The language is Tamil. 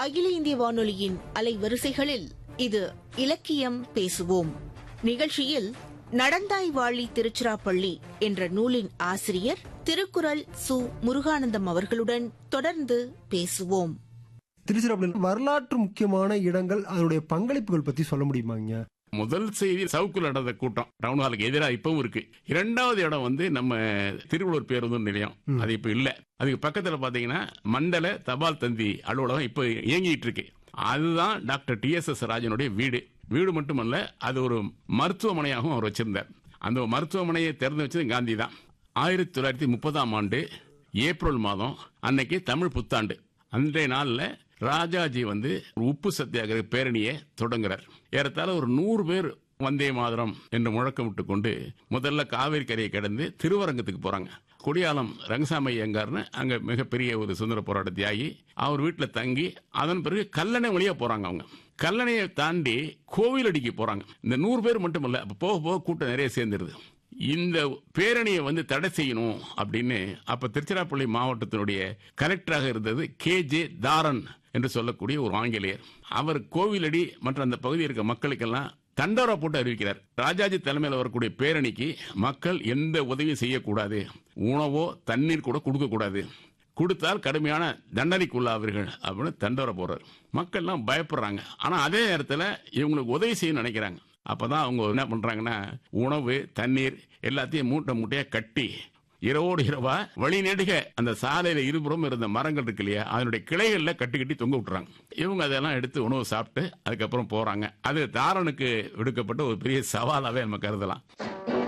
அகில இந்திய வானொலியின் அலைவரிசைகளில் இது இலக்கியம் பேசுவோம் நிகழ்ச்சியில் நடந்தாய் வாழி திருச்சிராப்பள்ளி என்ற நூலின் ஆசிரியர் திருக்குறள் சு முருகானந்தம் அவர்களுடன் தொடர்ந்து பேசுவோம் திருச்சிராப்பள்ளி வரலாற்று முக்கியமான இடங்கள் அதனுடைய பங்களிப்புகள் பத்தி சொல்ல முடியுமாங்க முதல் செய்தி சவுக்குல நடந்த கூட்டம் டவுன் ஹாலுக்கு எதிராக இப்பவும் இருக்கு இரண்டாவது இடம் வந்து நம்ம திருவள்ளூர் பேருந்து நிலையம் அது இப்ப இல்ல அதுக்கு பக்கத்துல பாத்தீங்கன்னா மண்டல தபால் தந்தி அலுவலகம் இப்ப இயங்கிட்டு இருக்கு அதுதான் டாக்டர் டி எஸ் எஸ் ராஜனுடைய வீடு வீடு மட்டுமல்ல அது ஒரு மருத்துவமனையாகவும் அவர் வச்சிருந்தார் அந்த மருத்துவமனையை திறந்து வச்சது காந்தி தான் ஆயிரத்தி தொள்ளாயிரத்தி முப்பதாம் ஆண்டு ஏப்ரல் மாதம் அன்னைக்கு தமிழ் புத்தாண்டு அன்றைய நாள்ல ராஜாஜி வந்து ஒரு உப்பு சத்தியாகிரக பேரணியை தொடங்குறார் ஏறத்தாழ ஒரு நூறு பேர் வந்தே மாதரம் என்று முழக்கமிட்டு கொண்டு முதல்ல காவேரி கரையை கடந்து திருவரங்கத்துக்கு போறாங்க கொடியாலம் ரங்கசாமி ஐயங்கார்னு அங்க மிகப்பெரிய ஒரு சுதந்திர போராட்ட தியாகி அவர் வீட்டில் தங்கி அதன் பிறகு கல்லணை வழியா போறாங்க அவங்க கல்லணையை தாண்டி கோவிலடிக்கு போறாங்க இந்த நூறு பேர் மட்டும் இல்ல அப்ப போக போக கூட்டம் நிறைய சேர்ந்துருது இந்த பேரணியை வந்து தடை செய்யணும் அப்படின்னு அப்ப திருச்சிராப்பள்ளி மாவட்டத்தினுடைய கலெக்டராக இருந்தது கே ஜே தாரன் என்று சொல்லக்கூடிய ஒரு ஆங்கிலேயர் அவர் கோவிலடி மற்றும் அந்த பகுதியில் இருக்க மக்களுக்கெல்லாம் தண்டோரா போட்டு அறிவிக்கிறார் ராஜாஜி தலைமையில் வரக்கூடிய பேரணிக்கு மக்கள் எந்த உதவியும் செய்யக்கூடாது உணவோ தண்ணீர் கூட கொடுக்க கூடாது கொடுத்தால் கடுமையான தண்டனைக்குள்ளாவீர்கள் அப்படின்னு தண்டோரை போறாரு மக்கள்லாம் பயப்படுறாங்க ஆனா அதே நேரத்தில் இவங்களுக்கு உதவி செய்யணும்னு நினைக்கிறாங்க அப்பதான் அவங்க என்ன பண்றாங்கன்னா உணவு தண்ணீர் எல்லாத்தையும் மூட்டை மூட்டையா கட்டி இரவோடு இரவா வழி நெடுக அந்த சாலையில இருபுறம் இருந்த மரங்கள் இருக்கு இல்லையா அதனுடைய கிளைகள்ல கட்டி கட்டி தொங்க விட்டுறாங்க இவங்க அதெல்லாம் எடுத்து உணவு சாப்பிட்டு அதுக்கப்புறம் போறாங்க அது தாரனுக்கு விடுக்கப்பட்ட ஒரு பெரிய சவாலாவே நம்ம கருதலாம்